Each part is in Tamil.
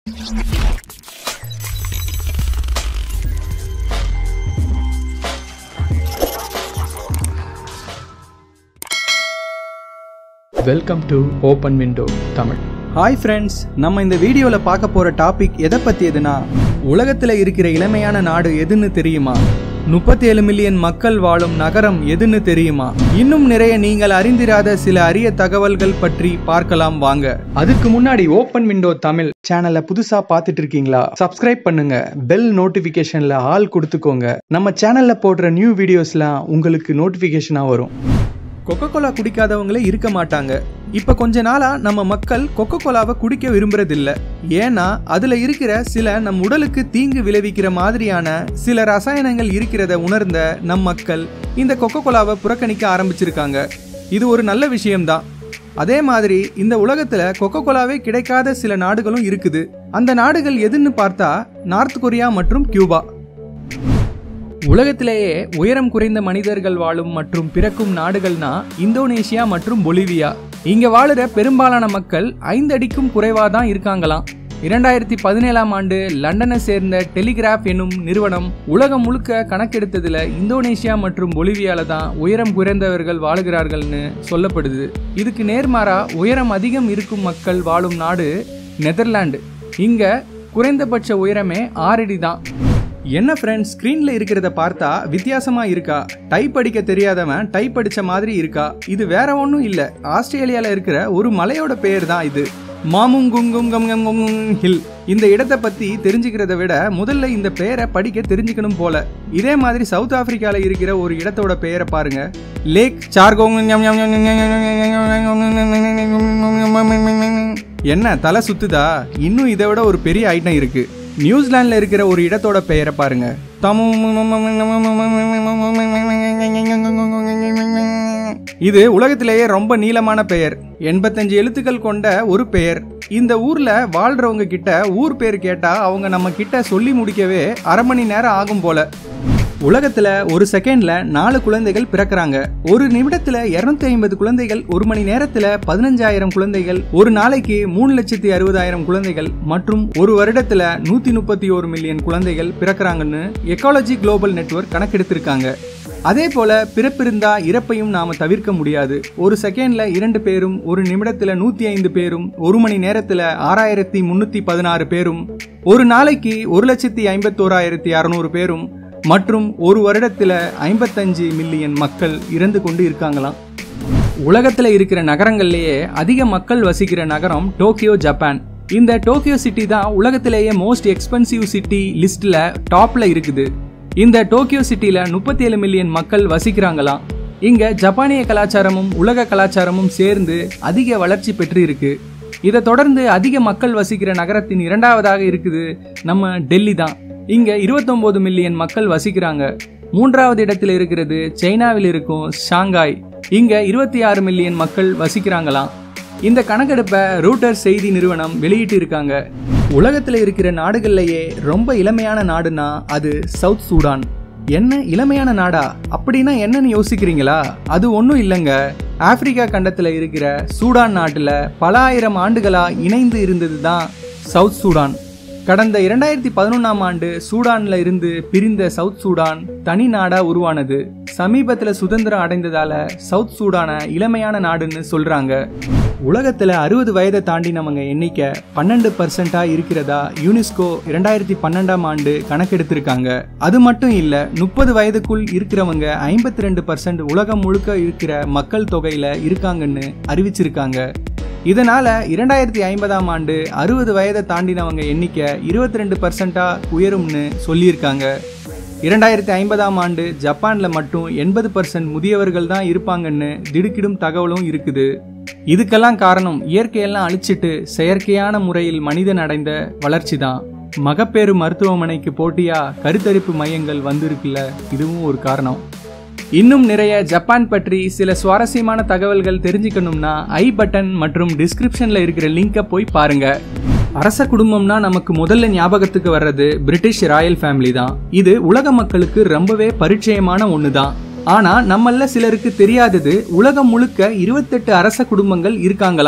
welcome to open window Tamil hi friends நம்ம இந்த வீடியோவில் பார்க்க போகிற டாபிக் எதை பற்றியதுன்னா உலகத்தில் இருக்கிற இளமையான நாடு எதுன்னு தெரியுமா முப்பத்தி ஏழு மில்லியன் மக்கள் வாழும் நகரம் எதுன்னு தெரியுமா இன்னும் நிறைய நீங்கள் அறிந்திராத சில அரிய தகவல்கள் பற்றி பார்க்கலாம் வாங்க அதுக்கு முன்னாடி ஓப்பன் விண்டோ தமிழ் சேனலை புதுசா பார்த்துட்டு இருக்கீங்களா சப்ஸ்கிரைப் பண்ணுங்க பெல் நோட்டிபிகேஷன்ல ஆல் கொடுத்துக்கோங்க நம்ம சேனல்ல போடுற நியூ வீடியோஸ்லாம் உங்களுக்கு நோட்டிபிகேஷனா வரும் கொக்கோ கோலா குடிக்காதவங்களே இருக்க மாட்டாங்க இப்ப கொஞ்ச நாளா நம்ம மக்கள் கொக்கோ கோலாவை குடிக்க விரும்புறதில்ல ஏன்னா அதுல இருக்கிற சில நம் உடலுக்கு தீங்கு விளைவிக்கிற மாதிரியான சில ரசாயனங்கள் இருக்கிறத உணர்ந்த நம் மக்கள் இந்த கொக்கோ கோலாவை புறக்கணிக்க ஆரம்பிச்சிருக்காங்க இது ஒரு நல்ல விஷயம்தான் அதே மாதிரி இந்த உலகத்துல கொக்கோ கோலாவே கிடைக்காத சில நாடுகளும் இருக்குது அந்த நாடுகள் எதுன்னு பார்த்தா நார்த் கொரியா மற்றும் கியூபா உலகத்திலேயே உயரம் குறைந்த மனிதர்கள் வாழும் மற்றும் பிறக்கும் நாடுகள்னா இந்தோனேஷியா மற்றும் பொலிவியா இங்க வாழுற பெரும்பாலான மக்கள் ஐந்து அடிக்கும் குறைவா தான் இருக்காங்களாம் இரண்டாயிரத்தி பதினேழாம் ஆண்டு லண்டனை சேர்ந்த டெலிகிராஃப் என்னும் நிறுவனம் உலகம் முழுக்க கணக்கெடுத்ததுல இந்தோனேஷியா மற்றும் பொலிவியால தான் உயரம் குறைந்தவர்கள் வாழுகிறார்கள்னு சொல்லப்படுது இதுக்கு நேர்மாறா உயரம் அதிகம் இருக்கும் மக்கள் வாழும் நாடு நெதர்லாந்து இங்க குறைந்தபட்ச உயரமே ஆறடி தான் என்ன ஃப்ரெண்ட்ஸ் ஸ்க்ரீனில் இருக்கிறத பார்த்தா வித்தியாசமா இருக்கா டைப் அடிக்க தெரியாதவன் டைப் அடிச்ச மாதிரி இருக்கா இது வேற ஒன்றும் இல்லை ஆஸ்திரேலியாவில் இருக்கிற ஒரு மலையோட பெயர் தான் இது மாமுங்குங்கும் கம் கம் கம் ஹில் இந்த இடத்தை பத்தி தெரிஞ்சுக்கிறத விட முதல்ல இந்த பெயரை படிக்க தெரிஞ்சுக்கணும் போல இதே மாதிரி சவுத் ஆப்பிரிக்கால இருக்கிற ஒரு இடத்தோட பெயரை பாருங்க லேக் சார்கோங் என்ன தலை சுத்துதா இன்னும் இதை விட ஒரு பெரிய ஐட்டம் இருக்கு நியூசிலாந்துல இருக்கிற ஒரு இடத்தோட பெயரை பாருங்க இது உலகத்திலேயே ரொம்ப நீளமான பெயர் எண்பத்தஞ்சு எழுத்துக்கள் கொண்ட ஒரு பெயர் இந்த ஊர்ல வாழ்றவங்க கிட்ட ஊர் பேர் கேட்டா அவங்க நம்ம கிட்ட சொல்லி முடிக்கவே அரை மணி நேரம் ஆகும் போல உலகத்துல ஒரு செகண்ட்ல நாலு குழந்தைகள் பிறக்கறாங்க ஒரு நிமிடத்துல இருநூத்தி ஐம்பது குழந்தைகள் ஒரு மணி நேரத்துல பதினஞ்சாயிரம் குழந்தைகள் ஒரு நாளைக்கு மூணு லட்சத்தி அறுபதாயிரம் குழந்தைகள் மற்றும் ஒரு வருடத்துல நூத்தி முப்பத்தி ஒரு மில்லியன் குழந்தைகள் பிறக்கறாங்கன்னு எக்காலஜி குளோபல் நெட்வொர்க் கணக்கெடுத்திருக்காங்க அதே போல பிறப்பிருந்தா இறப்பையும் நாம தவிர்க்க முடியாது ஒரு செகண்ட்ல இரண்டு பேரும் ஒரு நிமிடத்துல நூத்தி ஐந்து பேரும் ஒரு மணி நேரத்துல ஆறாயிரத்தி முன்னூத்தி பதினாறு பேரும் ஒரு நாளைக்கு ஒரு லட்சத்தி ஐம்பத்தோராயிரத்தி அறுநூறு பேரும் மற்றும் ஒரு வருடத்துல ஐம்பத்தஞ்சு மில்லியன் மக்கள் இறந்து கொண்டு இருக்காங்களாம் உலகத்துல இருக்கிற நகரங்கள்லயே அதிக மக்கள் வசிக்கிற நகரம் டோக்கியோ ஜப்பான் இந்த டோக்கியோ சிட்டி தான் உலகத்திலேயே மோஸ்ட் எக்ஸ்பென்சிவ் சிட்டி லிஸ்ட்ல டாப்ல இருக்குது இந்த டோக்கியோ சிட்டில முப்பத்தி ஏழு மில்லியன் மக்கள் வசிக்கிறாங்களாம் இங்க ஜப்பானிய கலாச்சாரமும் உலக கலாச்சாரமும் சேர்ந்து அதிக வளர்ச்சி பெற்று இருக்கு இதை தொடர்ந்து அதிக மக்கள் வசிக்கிற நகரத்தின் இரண்டாவதாக இருக்குது நம்ம டெல்லி தான் இங்க 29 மில்லியன் மக்கள் வசிக்கிறாங்க மூன்றாவது இடத்துல இருக்கிறது சைனாவில் இருக்கும் ஷாங்காய் இங்க இருபத்தி ஆறு மில்லியன் மக்கள் வசிக்கிறாங்களாம் இந்த கணக்கெடுப்பை ரூட்டர் செய்தி நிறுவனம் வெளியிட்டு இருக்காங்க உலகத்துல இருக்கிற நாடுகள்லயே ரொம்ப இளமையான நாடுனா அது சவுத் சூடான் என்ன இளமையான நாடா அப்படின்னா என்னன்னு யோசிக்கிறீங்களா அது ஒன்றும் இல்லைங்க ஆப்பிரிக்கா கண்டத்தில் இருக்கிற சூடான் நாட்டில் பல ஆயிரம் ஆண்டுகளா இணைந்து இருந்தது தான் சவுத் சூடான் கடந்த இரண்டாயிரத்தி பதினொன்றாம் ஆண்டு சூடான்ல இருந்து பிரிந்த சவுத் சூடான் தனி நாடா உருவானது சமீபத்துல சுதந்திரம் அடைந்ததால சவுத் சூடான இளமையான நாடுன்னு சொல்றாங்க உலகத்துல அறுபது வயதை தாண்டினவங்க எண்ணிக்கை பன்னெண்டு பர்சன்டா இருக்கிறதா யுனெஸ்கோ இரண்டாயிரத்தி பன்னெண்டாம் ஆண்டு கணக்கெடுத்திருக்காங்க அது மட்டும் இல்ல முப்பது வயதுக்குள் இருக்கிறவங்க ஐம்பத்தி ரெண்டு பர்சன்ட் உலகம் முழுக்க இருக்கிற மக்கள் தொகையில இருக்காங்கன்னு அறிவிச்சிருக்காங்க இதனால இரண்டாயிரத்தி ஐம்பதாம் ஆண்டு அறுபது வயதை தாண்டினவங்க எண்ணிக்கை இருபத்தி ரெண்டு பர்சன்டா உயரும்னு சொல்லியிருக்காங்க இரண்டாயிரத்தி ஐம்பதாம் ஆண்டு ஜப்பான்ல மட்டும் எண்பது பர்சன்ட் முதியவர்கள் தான் இருப்பாங்கன்னு திடுக்கிடும் தகவலும் இருக்குது இதுக்கெல்லாம் காரணம் இயற்கையெல்லாம் அழிச்சிட்டு செயற்கையான முறையில் மனிதன் அடைந்த வளர்ச்சி தான் மகப்பேறு மருத்துவமனைக்கு போட்டியா கருத்தரிப்பு மையங்கள் வந்திருக்குல்ல இதுவும் ஒரு காரணம் இன்னும் நிறைய ஜப்பான் பற்றி சில சுவாரஸ்யமான தகவல்கள் தெரிஞ்சுக்கணும்னா ஐ பட்டன் மற்றும் டிஸ்கிரிப்ஷன்ல இருக்கிற லிங்கை போய் பாருங்க அரச குடும்பம்னா நமக்கு முதல்ல ஞாபகத்துக்கு வர்றது பிரிட்டிஷ் ராயல் ஃபேமிலி தான் இது உலக மக்களுக்கு ரொம்பவே பரிச்சயமான ஒன்று தான் ஆனா நம்மள சிலருக்கு தெரியாதது உலகம் முழுக்க இருபத்தெட்டு அரச குடும்பங்கள் இருக்காங்களாம்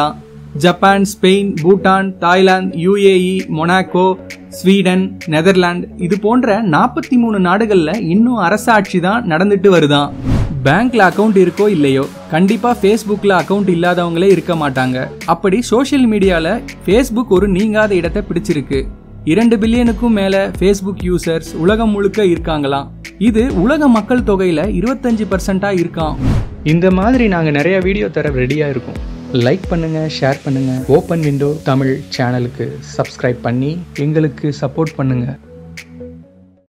Japan Spain Bhutan Thailand UAE Monaco Sweden Netherlands இது போன்ற நாற்பத்தி மூணு நாடுகள்ல இன்னும் அரசாட்சி தான் நடந்துட்டு வருதான் பேங்க்ல அக்கவுண்ட் இருக்கோ இல்லையோ கண்டிப்பா ஃபேஸ்புக்ல அக்கவுண்ட் இல்லாதவங்களே இருக்க மாட்டாங்க அப்படி சோஷியல் மீடியால ஃபேஸ்புக் ஒரு நீங்காத இடத்தை பிடிச்சிருக்கு இரண்டு பில்லியனுக்கும் மேல ஃபேஸ்புக் யூசர்ஸ் உலகம் முழுக்க இருக்காங்களாம் இது உலக மக்கள் தொகையில இருபத்தஞ்சு பர்சன்டா இருக்கான் இந்த மாதிரி நாங்கள் நிறைய வீடியோ தர ரெடியாக இருக்கோம் லைக் பண்ணுங்க ஷேர் பண்ணுங்க ஓப்பன் விண்டோ தமிழ் சேனலுக்கு சப்ஸ்கிரைப் பண்ணி எங்களுக்கு சப்போர்ட் பண்ணுங்க